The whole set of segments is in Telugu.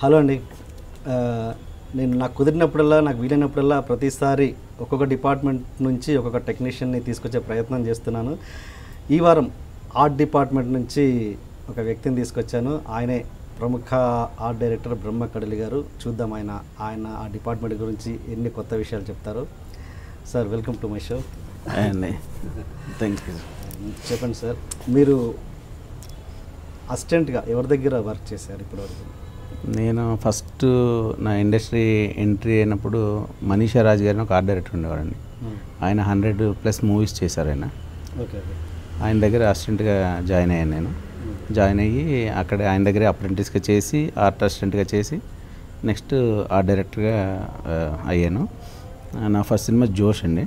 హలో అండి ఆ, నేను నాకు కుదిరినప్పుడల్లా నాకు వీలైనప్పుడల్లా ప్రతిసారి ఒక్కొక్క డిపార్ట్మెంట్ నుంచి ఒక్కొక్క టెక్నీషియన్ని తీసుకొచ్చే ప్రయత్నం చేస్తున్నాను ఈ వారం ఆర్ట్ డిపార్ట్మెంట్ నుంచి ఒక వ్యక్తిని తీసుకొచ్చాను ఆయనే ప్రముఖ ఆర్ట్ డైరెక్టర్ బ్రహ్మ కడలి గారు చూద్దాం ఆయన ఆయన ఆ డిపార్ట్మెంట్ గురించి ఎన్ని కొత్త విషయాలు చెప్తారు sir welcome to my show అండి థ్యాంక్ యూ చెప్పండి సార్ మీరు అసిస్టెంట్గా ఎవరి దగ్గర వర్క్ చేశారు ఇప్పటివరకు నేను ఫస్ట్ నా ఇండస్ట్రీ ఎంట్రీ అయినప్పుడు మనీషా రాజ్ గారిని ఒక ఆర్ట్ డైరెక్టర్ ఉండేవాడండి ఆయన హండ్రెడ్ ప్లస్ మూవీస్ చేశారు ఆయన ఓకే ఓకే ఆయన దగ్గర అసిస్టెంట్గా జాయిన్ అయ్యాను నేను జాయిన్ అయ్యి అక్కడ ఆయన దగ్గర అప్రెంటిస్గా చేసి ఆర్ట్ అసిస్టెంట్గా చేసి నెక్స్ట్ ఆర్ట్ డైరెక్టర్గా ఆ, అయ్యాను ఆ, నా ఫస్ట్ సినిమా జోష్ అండి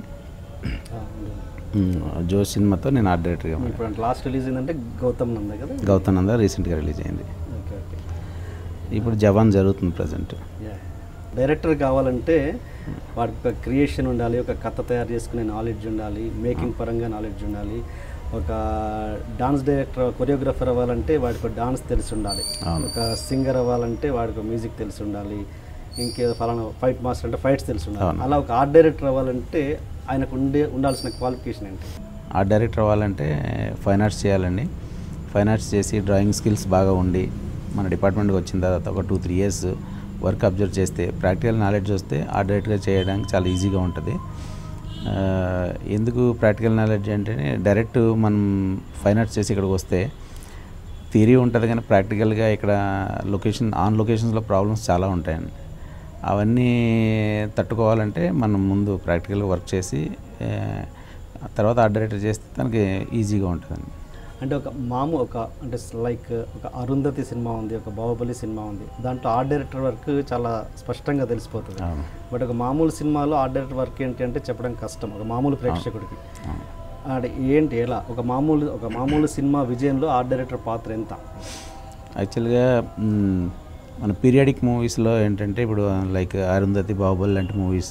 ఉమ్, జోష్ సినిమాతో నేను ఆర్ట్ డైరెక్టర్గా అయ్యాను. ఇప్పుడు లాస్ట్ రిలీజ్ అయిందంటే గౌతమ్ నంద కదా గౌతమ్ నంద రీసెంట్గా రిలీజ్ అయింది ఓకే ఓకే ఇప్పుడు జవాన్ జరుగుతుంది ప్రజెంట్ డైరెక్టర్ కావాలంటే వాడికి ఒక క్రియేషన్ ఉండాలి ఒక కథ తయారు చేసుకునే నాలెడ్జ్ ఉండాలి మేకింగ్ పరంగా నాలెడ్జ్ ఉండాలి ఒక డాన్స్ డైరెక్టర్ కొరియోగ్రాఫర్ అవ్వాలంటే వాడికి ఒక డాన్స్ తెలిసి ఉండాలి అవును. ఒక సింగర్ అవ్వాలంటే వాడికి మ్యూజిక్ తెలిసి ఉండాలి ఇంకేదో ఫలానా ఫైట్ మాస్టర్ అంటే ఫైట్స్ తెలిసి ఉండాలి అవును. అలా ఒక ఆర్ట్ డైరెక్టర్ అవ్వాలంటే ఆయనకు ఉండే ఉండాల్సిన క్వాలిఫికేషన్ ఏంటి ఆర్ట్ డైరెక్టర్ అవ్వాలంటే ఫైన్ ఆర్ట్స్ చేయాలండి ఫైన్ ఆర్ట్స్ చేసి డ్రాయింగ్ స్కిల్స్ బాగా ఉండి మన డిపార్ట్మెంట్కి వచ్చిన తర్వాత ఒక two three years work observe చేస్తే ప్రాక్టికల్ నాలెడ్జ్ వస్తే ఆర్ట్ డైరెక్ట్గా చేయడానికి చాలా ఈజీగా ఉంటుంది ఆ, ఎందుకు ప్రాక్టికల్ నాలెడ్జ్ అంటే డైరెక్ట్ మనం ఫైన్ ఆర్ట్స్ చేసి ఇక్కడికి వస్తే థియరీ ఉంటుంది కానీ ప్రాక్టికల్గా ఇక్కడ లొకేషన్ ఆన్ లొకేషన్స్లో ప్రాబ్లమ్స్ చాలా ఉంటాయండి అవన్నీ తట్టుకోవాలంటే మనం ముందు ప్రాక్టికల్గా వర్క్ చేసి ఆ, తర్వాత ఆర్ట్ డైరెక్టర్ చేస్తే తనకి ఈజీగా ఉంటుందండి అంటే ఒక మాము ఒక అంటే లైక్ ఒక అరుంధతి సినిమా ఉంది ఒక బాహుబలి సినిమా ఉంది దాంట్లో ఆర్ట్ డైరెక్టర్ వర్క్ చాలా స్పష్టంగా తెలిసిపోతుంది అవును బట్ ఒక మామూలు సినిమాలో ఆర్ట్ డైరెక్టర్ వర్క్ ఏంటి అంటే చెప్పడం కష్టం ఒక మామూలు ప్రేక్షకుడికి అవును. అంటే ఏంటి ఎలా ఒక మామూలు ఒక మామూలు సినిమా విజయంలో ఆర్ట్ డైరెక్టర్ పాత్ర ఎంత యాక్చువల్గా మ్, మన పీరియాడిక్ మూవీస్లో ఏంటంటే ఇప్పుడు లైక్ అరుంధతి బాహుబలి లాంటి మూవీస్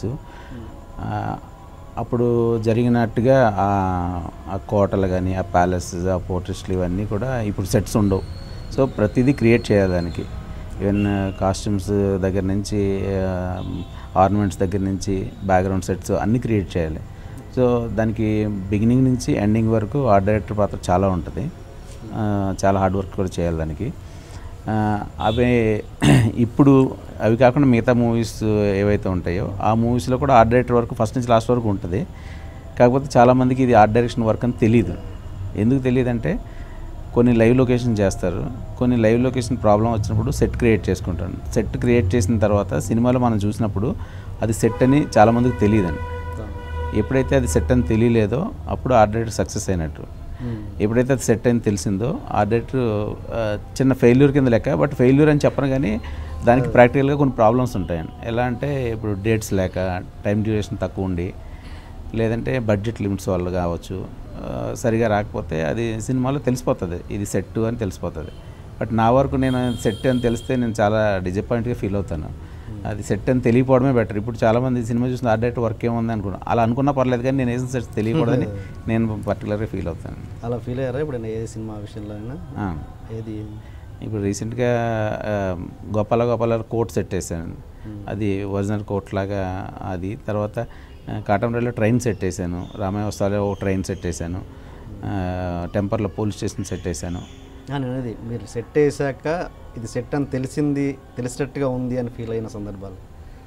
అప్పుడు జరిగినట్టుగా ఆ ఆ కోటలు కానీ ఆ ప్యాలెస్ ఆ పోర్ట్రెస్ట్లు ఇవన్నీ కూడా ఇప్పుడు సెట్స్ ఉండవు సో ప్రతిదీ క్రియేట్ చేయాలి దానికి ఈవెన్ కాస్ట్యూమ్స్ దగ్గర నుంచి ఆర్నమెంట్స్ దగ్గర నుంచి బ్యాక్గ్రౌండ్ సెట్స్ అన్నీ క్రియేట్ చేయాలి సో దానికి బిగినింగ్ నుంచి ఎండింగ్ వరకు ఆర్ట్ డైరెక్టర్ పాత్ర చాలా ఉంటుంది ఆ, చాలా హార్డ్ వర్క్ కూడా చేయాలి దానికి ఆ, అవి ఇప్పుడు అవి కాకుండా మిగతా మూవీస్ ఏవైతే ఉంటాయో ఆ మూవీస్లో కూడా ఆర్ట్ డైరెక్టర్ వరకు ఫస్ట్ నుంచి లాస్ట్ వరకు ఉంటుంది కాకపోతే చాలామందికి ఇది ఆర్ట్ డైరెక్షన్ వర్క్ అని తెలియదు ఎందుకు తెలియదు అంటే కొన్ని లైవ్ లొకేషన్ చేస్తారు కొన్ని లైవ్ లొకేషన్ ప్రాబ్లం వచ్చినప్పుడు సెట్ క్రియేట్ చేసుకుంటాను సెట్ క్రియేట్ చేసిన తర్వాత సినిమాలో మనం చూసినప్పుడు అది సెట్ అని చాలామందికి తెలియదండి ఎప్పుడైతే అది సెట్ అని తెలియలేదో అప్పుడు ఆర్ట్ డైరెక్టర్ సక్సెస్ అయినట్టు ఎప్పుడైతే అది సెట్ అని తెలిసిందో ఆ డైరెక్టర్ ఆ, చిన్న ఫెయిల్యూర్ కింద లెక్క బట్ ఫెయిల్యూర్ అని చెప్పను కానీ దానికి ప్రాక్టికల్గా కొన్ని ప్రాబ్లమ్స్ ఉంటాయండి ఎలా అంటే ఇప్పుడు డేట్స్ లేక టైం డ్యూరేషన్ తక్కువ ఉండి లేదంటే బడ్జెట్ లిమిట్స్ వల్ల కావచ్చు ఆ, సరిగా రాకపోతే అది సినిమాలో తెలిసిపోతుంది ఇది సెట్ అని తెలిసిపోతుంది బట్ నా వరకు నేను సెట్ అని తెలిస్తే నేను చాలా డిసప్పాయింట్గా ఫీల్ అవుతాను అది సెట్ అని తెలియకపోవడమే బెటర్ ఇప్పుడు చాలామంది సినిమా చూసిన ఆ డైరెక్ట్ వర్క్ ఏముంది అనుకున్నాను అలా అనుకున్నా పర్లేదు కానీ నేను వేసిన సెట్స్ తెలియకూడదని నేను పర్టికులర్గా ఫీల్ అవుతాను అలా ఫీల్ అయ్యారా ఇప్పుడు ఏ సినిమా విషయంలో అయినా ఆ. ఏది ఇప్పుడు రీసెంట్గా ఆ, గోపాల గోపాల కోట్ సెట్ వేసాను అది ఒరిజినల్ కోట్ లాగా అది తర్వాత ఆ, కాటమరేలో ట్రైన్ సెట్ వేసాను రామయ్య వస్తాలో ఒక ట్రైన్ సెట్ వేసాను ఆ, టెంపర్లో పోలీస్ స్టేషన్ సెట్ వేసాను ఆ, నేను అనేది మీరు సెట్ వేసాక ఇది సెట్ అని తెలిసింది తెలిసినట్టుగా ఉంది అని ఫీల్ అయిన సందర్భాలు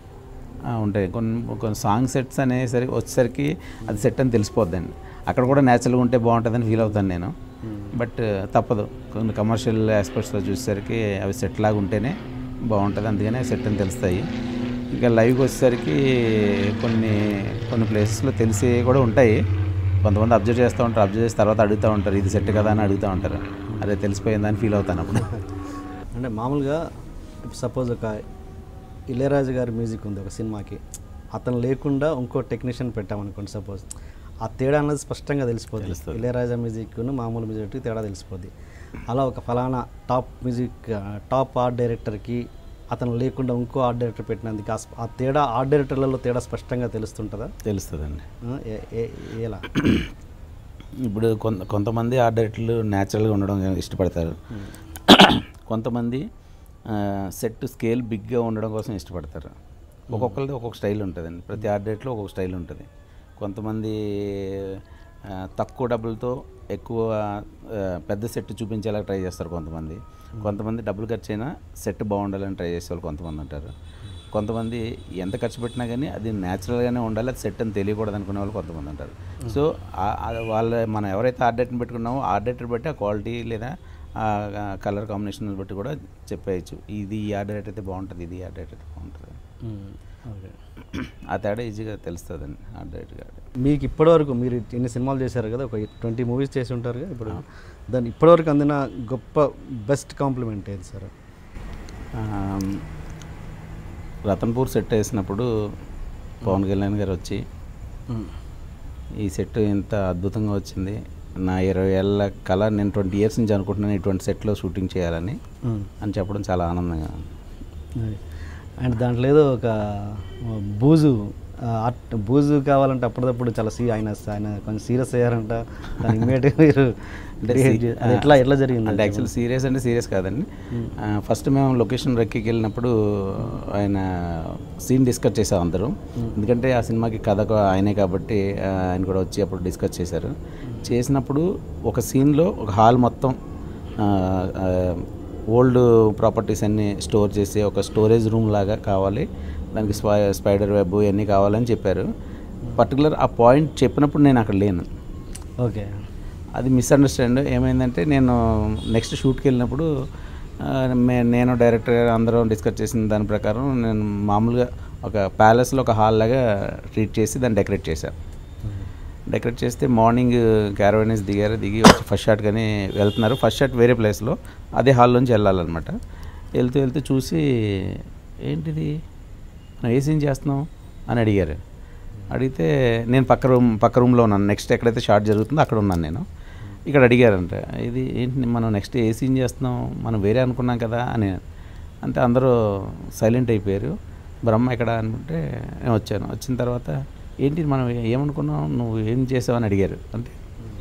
ఆ, ఉంటాయి కొన్ని కొన్ని సాంగ్ సెట్స్ అనేసరికి వచ్చేసరికి అది సెట్ అని తెలిసిపోద్దండి అక్కడ కూడా న్యాచురల్గా ఉంటే బాగుంటుందని ఫీల్ అవుతాను నేను బట్ తప్పదు కొన్ని కమర్షియల్ ఆస్పెక్ట్స్లో చూసేసరికి అవి సెట్ లాగా ఉంటేనే బాగుంటుంది అందుకనే సెట్ అని తెలుస్తాయి ఇంకా లైవ్కి వచ్చేసరికి కొన్ని కొన్ని ప్లేసెస్లో తెలిసి కూడా ఉంటాయి కొంతమంది అబ్జర్వ్ చేస్తూ ఉంటారు అబ్జర్వ్ చేసిన తర్వాత అడుగుతూ ఉంటారు ఇది సెట్ కదా అని అడుగుతూ ఉంటారు అదే తెలిసిపోయిందని ఫీల్ అవుతాను అప్పుడు అంటే మామూలుగా సపోజ్ ఒక ఇళయరాజు గారి మ్యూజిక్ ఉంది ఒక సినిమాకి అతను లేకుండా ఇంకో టెక్నీషియన్ పెట్టామనుకోండి సపోజ్ ఆ తేడా అన్నది స్పష్టంగా తెలిసిపోతుంది తెలుస్తుంది. ఇళయరాజా మ్యూజిక్ను మామూలు మ్యూజిక్కి తేడా తెలిసిపోద్ది అలా ఒక ఫలానా టాప్ మ్యూజిక్ టాప్ ఆర్ట్ డైరెక్టర్కి అతను లేకుండా ఇంకో ఆర్ట్ డైరెక్టర్ పెట్టినందుకు ఆ స్ప- ఆ తేడా ఆర్ట్ డైరెక్టర్లలో తేడా స్పష్టంగా తెలుస్తుంటుందా తెలుస్తుందండి ఆ, ఏ- ఏ- ఎలా ఇప్పుడు కొంత కొంతమంది ఆర్ట్ డైరెక్టర్లు న్యాచురల్గా ఉండడం ఇష్టపడతారు కొంతమంది సెట్ స్కేల్ బిగ్గా ఉండడం కోసం ఇష్టపడతారు ఒక్కొక్కరిది ఒక్కొక్క స్టైల్ ఉంటుందండి ప్రతి ఆర్ట్ డైరెక్ట్లో ఒక్కొక్క స్టైల్ ఉంటుంది కొంతమంది ఆ, తక్కువ డబ్బులతో ఎక్కువ ఆ, పెద్ద సెట్ చూపించేలా ట్రై చేస్తారు కొంతమంది కొంతమంది డబ్బులు ఖర్చు అయినా సెట్ బాగుండాలని ట్రై చేసే వాళ్ళు కొంతమంది ఉంటారు కొంతమంది ఎంత ఖర్చు పెట్టినా కానీ అది న్యాచురల్గానే ఉండాలి అది సెట్ అని తెలియకూడదు అనుకునే వాళ్ళు కొంతమంది ఉంటారు సో ఆ- ఆ వాళ్ళ మనం ఎవరైతే ఆర్ట్ డైరెక్టర్ని పెట్టుకున్నామో ఆర్ట్ డైరెక్టర్ బట్టి ఆ క్వాలిటీ లేదా ఆ కలర్ కాంబినేషన్ బట్టి కూడా చెప్పేయచ్చు ఇది ఈ ఆర్ట్ డైరెక్టర్ అయితే బాగుంటుంది ఇది ఈ ఆర్ట్ డైరెక్టర్ అయితే బాగుంటుంది ఓకే ఆ తేడా ఈజీగా తెలుస్తుందండి ఆర్ట్ డైరెక్టర్ గారు మీకు ఇప్పటివరకు మీరు ఇన్ని సినిమాలు చేశారు కదా ఒక ట్వంటీ మూవీస్ చేసి ఉంటారు కదా ఇప్పుడు దాని ఇప్పటివరకు అందిన గొప్ప బెస్ట్ కాంప్లిమెంట్ ఏది సార్ ఆమ్, రతన్పూర్ సెట్ వేసినప్పుడు పవన్ కళ్యాణ్ గారు వచ్చి ఈ సెట్ ఇంత అద్భుతంగా వచ్చింది నా ఇరవై ఏళ్ళ కళ నేను ట్వంటీ ఇయర్స్ నుంచి అనుకుంటున్నాను ఇటువంటి సెట్లో షూటింగ్ చేయాలని అని చెప్పడం చాలా ఆనందంగా ఉంది. అండ్ దాంట్లో ఏదో ఒక బూజు ఆ, ఆర్ట్ బూజు కావాలంటే అప్పటిదప్పుడు చాలా సీ ఆయన ఆయన కొంచెం సీరియస్ అయ్యారంట దాని ఇమ్మీడియట్గా మీరు అంటే create సీ- చే- అది ఎట్లా ఎట్లా జరిగింది అంటే యాక్చువల్ సీరియస్ అంటే సీరియస్ కాదండి ఫస్ట్ మేము లొకేషన్ రెక్కి వెళ్ళినప్పుడు ఆయన సీన్ డిస్కస్ చేసాం అందరం ఎందుకంటే ఆ సినిమాకి కథ కూడా ఆయనే కాబట్టి ఆ, ఆయన కూడా వచ్చి అప్పుడు డిస్కస్ చేశారు చేసినప్పుడు ఒక సీన్లో ఒక హాల్ మొత్తం ఓల్డ్ ప్రాపర్టీస్ అన్నీ స్టోర్ చేసి ఒక స్టోరేజ్ రూమ్ లాగా కావాలి దానికి స్పై స్పైడర్ వెబ్ ఇవన్నీ కావాలని చెప్పారు పర్టికులర్ ఆ పాయింట్ చెప్పినప్పుడు నేను అక్కడ లేను ఓకే అది మిస్అండర్స్టాండ్ ఏమైందంటే నేను నెక్స్ట్ షూట్కి వెళ్ళినప్పుడు ఆ, మే- నేను డైరెక్టర్ గారు అందరం డిస్కస్ చేసిన దాని ప్రకారం నేను మామూలుగా ఒక ప్యాలెస్లో ఒక హాల్ లాగా ట్రీట్ చేసి దాన్ని డెకరేట్ చేశాను డెకరేట్ చేస్తే మార్నింగ్ క్యారవైనీస్ దిగారు దిగి వచ్చి ఫస్ట్ షాట్ కానీ వెళ్తున్నారు ఫస్ట్ షాట్ వేరే ప్లేస్లో అదే హాల్లోంచి వెళ్ళాలన్నమాట వెళ్తూ వెళ్తూ చూసి ఏంటిది మనం ఏ సీన్ చేస్తున్నాం అని అడిగారు అడిగితే నేను పక్క రూమ్ పక్క రూమ్లో ఉన్నాను నెక్స్ట్ ఎక్కడైతే షార్ట్ జరుగుతుందో అక్కడ ఉన్నాను నేను ఇక్కడ అడిగారంట ఇది ఏంటి మనం నెక్స్ట్ ఏ సీన్ చేస్తున్నాం మనం వేరే అనుకున్నాం కదా అని అంటే అందరూ సైలెంట్ అయిపోయారు బ్రహ్మ ఎక్కడ అనుకుంటే నేను వచ్చాను వచ్చిన తర్వాత ఏంటి మనం ఏమనుకున్నాం నువ్వు ఏం చేసావని అడిగారు అంటే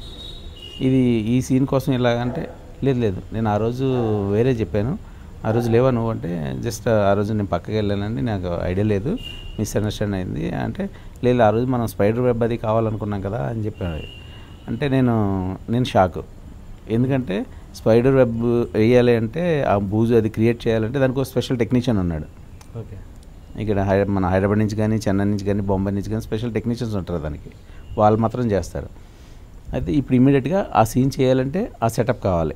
ఇది ఈ సీన్ కోసం ఇలాగంటే లేదు లేదు నేను ఆ రోజు వేరే చెప్పాను ఆ రోజు లేవా నువ్వు అంటే జస్ట్ ఆ రోజు నేను పక్కకి వెళ్ళానండి నాకు ఐడియా లేదు మిస్అండర్స్టాండ్ అయింది అంటే లేదు ఆ రోజు మనం స్పైడర్ వెబ్ అది కావాలనుకున్నాం కదా అని చెప్పాను అంటే నేను నేను షాక్ ఎందుకంటే స్పైడర్ వెబ్ వేయాలి అంటే ఆ బూజు అది క్రియేట్ చేయాలంటే దానికి ఒక స్పెషల్ టెక్నీషియన్ ఉన్నాడు ఓకే ఇక్కడ హై మన హైదరాబాద్ నుంచి కానీ చెన్నై నుంచి కానీ బొంబాయి నుంచి కానీ స్పెషల్ టెక్నీషియన్స్ ఉంటారు దానికి వాళ్ళు మాత్రం చేస్తారు అయితే ఇప్పుడు ఇమీడియట్గా ఆ సీన్ చేయాలంటే ఆ సెటప్ కావాలి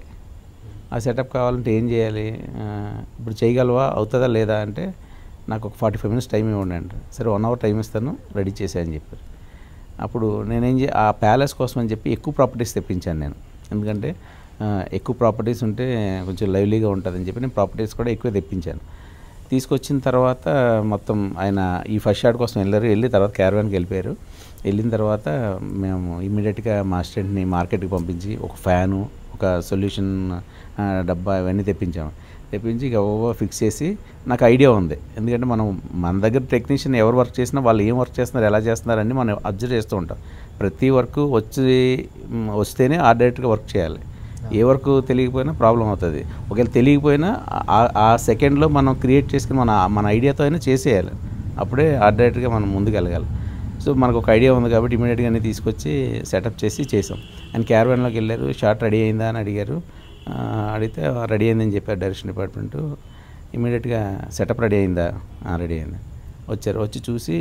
ఆ సెటప్ కావాలంటే ఏం చేయాలి ఆ, ఇప్పుడు చేయగలవా అవుతుందా లేదా అంటే నాకు ఒక ఫార్టీ ఫైవ్ మినిట్స్ టైం ఇవ్వండి అంటే సరే వన్ అవర్ టైం ఇస్తాను రెడీ చేసాయని చెప్పారు అప్పుడు నేనేం చే ఆ ప్యాలెస్ కోసం అని చెప్పి ఎక్కువ ప్రాపర్టీస్ తెప్పించాను నేను ఎందుకంటే ఆ, ఎక్కువ ప్రాపర్టీస్ ఉంటే కొంచెం లైవ్లీగా ఉంటుందని చెప్పి నేను ప్రాపర్టీస్ కూడా ఎక్కువ తెప్పించాను తీసుకొచ్చిన తర్వాత మొత్తం ఆయన ఈ ఫస్ట్ షాట్ కోసం వెళ్ళారు వెళ్ళి తర్వాత క్యారవాన్కి వెళ్ళిపోయారు వెళ్ళిన తర్వాత మేము ఇమ్మీడియట్గా మా అసిస్టెంట్ని మార్కెట్కి పంపించి ఒక ఫ్యాను ఒక సొల్యూషన్ ఆ, డబ్బా ఇవన్నీ తెప్పించాము తెప్పించి ఇక ఓవో ఫిక్స్ చేసి నాకు ఐడియా ఉంది ఎందుకంటే మనం మన దగ్గర టెక్నీషియన్ ఎవరు వర్క్ చేసినా వాళ్ళు ఏం వర్క్ చేస్తున్నారు ఎలా చేస్తున్నారు అని మనం అబ్జర్వ్ చేస్తూ ఉంటాం ప్రతి వర్క్ వచ్చి మ్, వస్తేనే ఆ డైరెక్ట్గా వర్క్ చేయాలి ఏ వర్క్ తెలియకపోయినా ప్రాబ్లం అవుతుంది ఒకవేళ తెలియకపోయినా ఆ- ఆ సెకండ్లో మనం క్రియేట్ చేసుకుని మన మన ఐడియాతో అయినా చేసేయాలి అప్పుడే ఆ డైరెక్ట్గా మనం ముందుకు వెళ్ళగాలి సో మనకు ఒక ఐడియా ఉంది కాబట్టి ఇమీడియట్గా అన్ని తీసుకొచ్చి సెటప్ చేసి చేసాం అండ్ క్యారవాన్లోకి వెళ్ళారు షార్ట్ రెడీ అయిందా అని అడిగారు ఆ, అడిగితే రెడీ అయిందని చెప్పారు డైరెక్షన్ డిపార్ట్మెంట్ ఇమీడియట్గా సెటప్ రెడీ అయిందా రెడీ అయింది వచ్చారు వచ్చి చూసి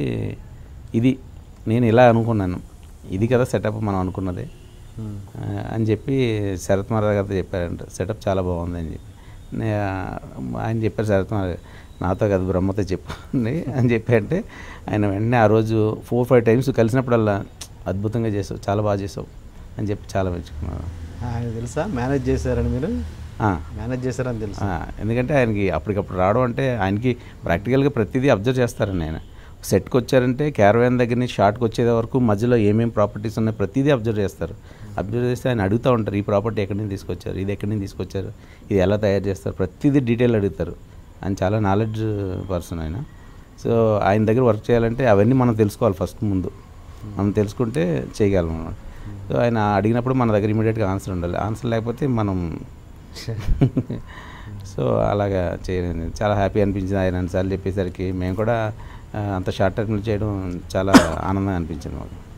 ఇది నేను ఇలా అనుకున్నాను ఇది కదా సెటప్ మనం అనుకున్నది ఆ, అని చెప్పి శరత్ మహారాజ్ గారితో చెప్పారంట సెటప్ చాలా బాగుంది అని చెప్పి నే- ఆయన చెప్పారు శరత్ మహారాజ్ నాతో కదా బ్రహ్మతో చెప్పండి అని చెప్పి అంటే ఆయన వెంటనే ఆ రోజు ఫోర్ ఫైవ్ టైమ్స్ కలిసినప్పుడల్లా అద్భుతంగా చేసావు చాలా బాగా చేసావు అని చెప్పి చాలా మెచ్చుకున్నారు ఆయన తెలుసా మేనేజ్ చేశారని మీరు ఆ, మేనేజ్ చేశారని తెలుసా ఆ, ఎందుకంటే ఆయనకి అప్పటికప్పుడు రావడం అంటే ఆయనకి ప్రాక్టికల్గా ప్రతిదీ అబ్జర్వ్ చేస్తారండి ఆయన సెట్కి వచ్చారంటే క్యారవాన్ దగ్గర నుంచి షార్ట్కి వచ్చే వరకు మధ్యలో ఏమేమి ప్రాపర్టీస్ ఉన్నాయి ప్రతిదీ అబ్జర్వ్ చేస్తారు అబ్జర్వ్ చేస్తే ఆయన అడుగుతూ ఉంటారు ఈ ప్రాపర్టీ ఎక్కడి నుంచి తీసుకొచ్చారు ఇది ఎక్కడి నుంచి తీసుకొచ్చారు ఇది ఎలా తయారు చేస్తారు ప్రతిదీ డీటెయిల్ అడుగుతారు ఆయన చాలా నాలెడ్జ్ పర్సన్ ఆయన సో ఆయన దగ్గర వర్క్ చేయాలంటే అవన్నీ మనం తెలుసుకోవాలి ఫస్ట్ ముందు మనం తెలుసుకుంటే చేయగలం అన్నమాట సో ఆయన అడిగినప్పుడు మన దగ్గర ఇమీడియట్గా ఆన్సర్ ఉండాలి ఆన్సర్ లేకపోతే మనం సో అలాగా చేయలేదు చాలా హ్యాపీ అనిపించింది ఆయన అన్నిసార్లు చెప్పేసరికి మేము కూడా ఆ, అంత షార్ట్ టర్మ్లో చేయడం చాలా ఆనందంగా అనిపించింది మాకు